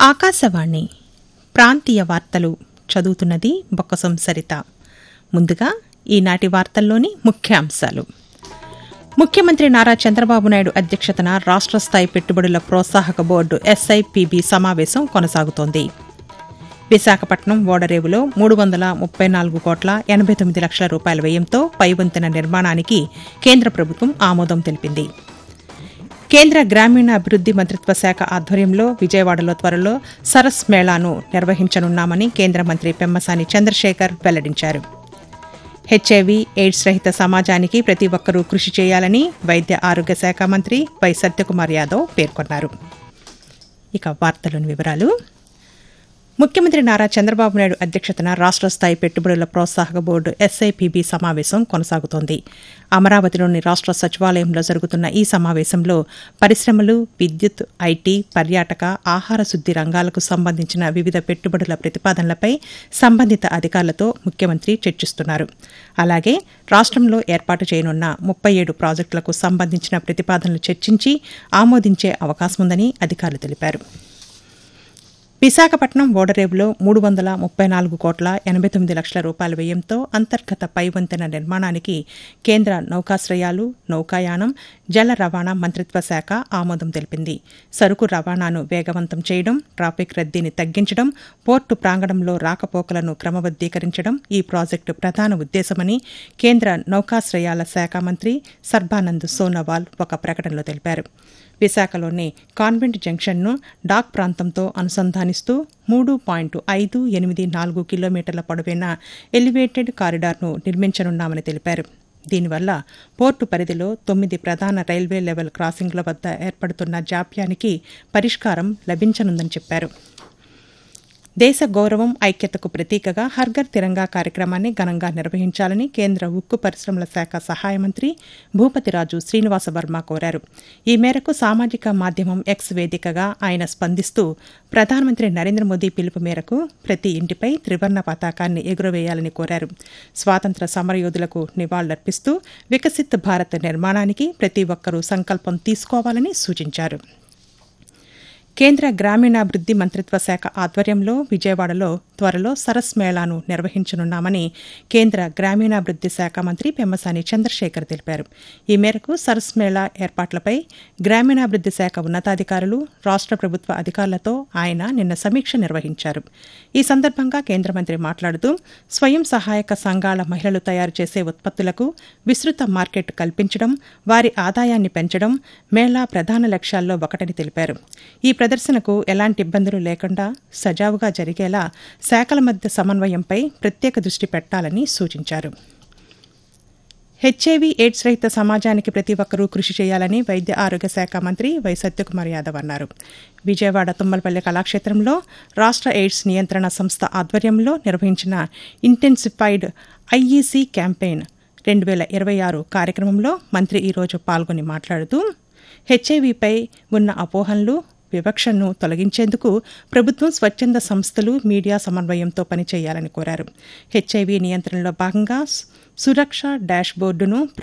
ఆకాశవాణి ప్రాంతీయ వార్తలు చదువుతున్నది బొక్కసం సరిత ముందుగా ఈనాటి వార్తల్లోని ముఖ్యాంశాలు ముఖ్యమంత్రి నారా చంద్రబాబు నాయుడు అధ్యక్షతన రాష్ట్ర స్థాయి పెట్టుబడుల ప్రోత్సాహక బోర్డు ఎస్ఐపిబి సమావేశం కొనసాగుతోంది విశాఖపట్నం ఓడరేవులో మూడు వందల ముప్పై నాలుగు కోట్ల ఎనభై తొమ్మిది లక్షల రూపాయల వ్యయంతో పైవంతెన నిర్మాణానికి కేంద్ర ప్రభుత్వం ఆమోదం తెలిపింది కేంద్ర గ్రామీణాభివృద్ది మంత్రిత్వ శాఖ ఆధ్వర్యంలో విజయవాడలో త్వరలో సరస్ మేళాను నిర్వహించనున్నామని కేంద్ర మంత్రి పెమ్మసాని చంద్రశేఖర్ వెల్లడించారు హెచ్ఐవి ఎయిడ్స్ రహిత సమాజానికి ప్రతి ఒక్కరూ కృషి చేయాలని వైద్య ఆరోగ్య శాఖ మంత్రి వై సత్యకుమార్ యాదవ్ పేర్కొన్నారు ఇక వార్తలోని వివరాలు ముఖ్యమంత్రి నారా చంద్రబాబు నాయుడు అధ్యక్షతన రాష్ట్ర స్థాయి పెట్టుబడుల ప్రోత్సాహక బోర్డు ఎస్ఐపిబి సమావేశం కొనసాగుతోంది అమరావతిలోని రాష్ట్ర సచివాలయంలో జరుగుతున్న ఈ సమావేశంలో పరిశ్రమలు విద్యుత్ ఐటీ పర్యాటక ఆహార శుద్ది రంగాలకు సంబంధించిన వివిధ పెట్టుబడుల ప్రతిపాదనలపై సంబంధిత అధికారులతో ముఖ్యమంత్రి చర్చిస్తున్నారు అలాగే రాష్ట్రంలో ఏర్పాటు చేయనున్న ముప్పై ఏడు ప్రాజెక్టులకు సంబంధించిన ప్రతిపాదనలు చర్చించి ఆమోదించే అవకాశముందని అధికారులు తెలిపారు విశాఖపట్నం ఓడరేవులో మూడు వందల ముప్పై నాలుగు కోట్ల ఎనభై తొమ్మిది లక్షల రూపాయల వ్యయంతో అంతర్గత పైవంతెన నిర్మాణానికి కేంద్ర నౌకాశ్రయాలు నౌకాయానం జల రవాణా మంత్రిత్వ శాఖ ఆమోదం తెలిపింది సరుకు రవాణాను వేగవంతం చేయడం ట్రాఫిక్ రద్దీని తగ్గించడం పోర్టు ప్రాంగణంలో రాకపోకలను క్రమబద్దీకరించడం ఈ ప్రాజెక్టు ప్రధాన ఉద్దేశమని కేంద్ర నౌకాశ్రయాల శాఖ మంత్రి సర్బానంద్ సోనోవాల్ ఒక ప్రకటనలో తెలిపారు విశాఖలోని కాన్వెంట్ జంక్షన్ను డాక్ ప్రాంతంతో అనుసంధానిస్తూ మూడు పాయింట్ ఐదు ఎనిమిది నాలుగు కిలోమీటర్ల పొడవైన ఎలివేటెడ్ కారిడార్ను నిర్మించనున్నామని తెలిపారు దీనివల్ల పోర్టు పరిధిలో తొమ్మిది ప్రధాన రైల్వే లెవెల్ క్రాసింగ్ల వద్ద ఏర్పడుతున్న జాప్యానికి పరిష్కారం లభించనుందని చెప్పారు దేశ గౌరవం ఐక్యతకు ప్రతీకగా హర్ఘర్ తిరంగా కార్యక్రమాన్ని ఘనంగా నిర్వహించాలని కేంద్ర ఉక్కు పరిశ్రమల శాఖ సహాయ మంత్రి భూపతిరాజు శ్రీనివాస వర్మ కోరారు ఈ మేరకు సామాజిక మాధ్యమం ఎక్స్ వేదికగా ఆయన స్పందిస్తూ ప్రధానమంత్రి నరేంద్ర మోదీ పిలుపు మేరకు ప్రతి ఇంటిపై త్రివర్ణ పతాకాన్ని ఎగురవేయాలని కోరారు స్వాతంత్ర సమరయోధులకు నివాళులర్పిస్తూ వికసిత్ భారత్ నిర్మాణానికి ప్రతి ఒక్కరూ సంకల్పం తీసుకోవాలని సూచించారు కేంద్ర గ్రామీణాభివృద్ది మంత్రిత్వ శాఖ ఆధ్వర్యంలో విజయవాడలో త్వరలో సరస్ మేళాను నిర్వహించనున్నామని కేంద్ర గ్రామీణాభివృద్ది శాఖ మంత్రి పెమ్మసాని చంద్రశేఖర్ తెలిపారు ఈ మేరకు సరస్ మేళా ఏర్పాట్లపై గ్రామీణాభివృద్ది శాఖ ఉన్నతాధికారులు రాష్ట్ర ప్రభుత్వ అధికారులతో ఆయన నిన్న సమీక్ష నిర్వహించారు ఈ సందర్భంగా కేంద్ర మంత్రి మాట్లాడుతూ స్వయం సహాయక సంఘాల మహిళలు తయారు చేసే ఉత్పత్తులకు విస్తృత మార్కెట్ కల్పించడం వారి ఆదాయాన్ని పెంచడం మేళా ప్రధాన లక్ష్యాల్లో ఒకటని తెలిపారు ఈ ప్రదర్శనకు ఎలాంటి ఇబ్బందులు లేకుండా సజావుగా జరిగేలా శాఖల మధ్య సమన్వయంపై ప్రత్యేక దృష్టి పెట్టాలని సూచించారు హెచ్ఐవి ఎయిడ్స్ రహిత సమాజానికి ప్రతి ఒక్కరూ కృషి చేయాలని వైద్య ఆరోగ్య శాఖ మంత్రి వై సత్యకుమార్ యాదవ్ అన్నారు విజయవాడ తుమ్మలపల్లి కళాక్షేత్రంలో రాష్ట్ర ఎయిడ్స్ నియంత్రణ సంస్థ ఆధ్వర్యంలో నిర్వహించిన ఇంటెన్సిఫైడ్ ఐఈసీ క్యాంపెయిన్ రెండు వేల ఇరవై ఆరు కార్యక్రమంలో మంత్రి ఈరోజు పాల్గొని మాట్లాడుతూ హెచ్ఐవిపై ఉన్న అపోహలను వివక్షను తొలగించేందుకు ప్రభుత్వం స్వచ్ఛంద సంస్థలు మీడియా సమన్వయంతో పనిచేయాలని కోరారు హెచ్ఐవి నియంత్రణలో భాగంగా సురక్ష డాష్ బోర్డును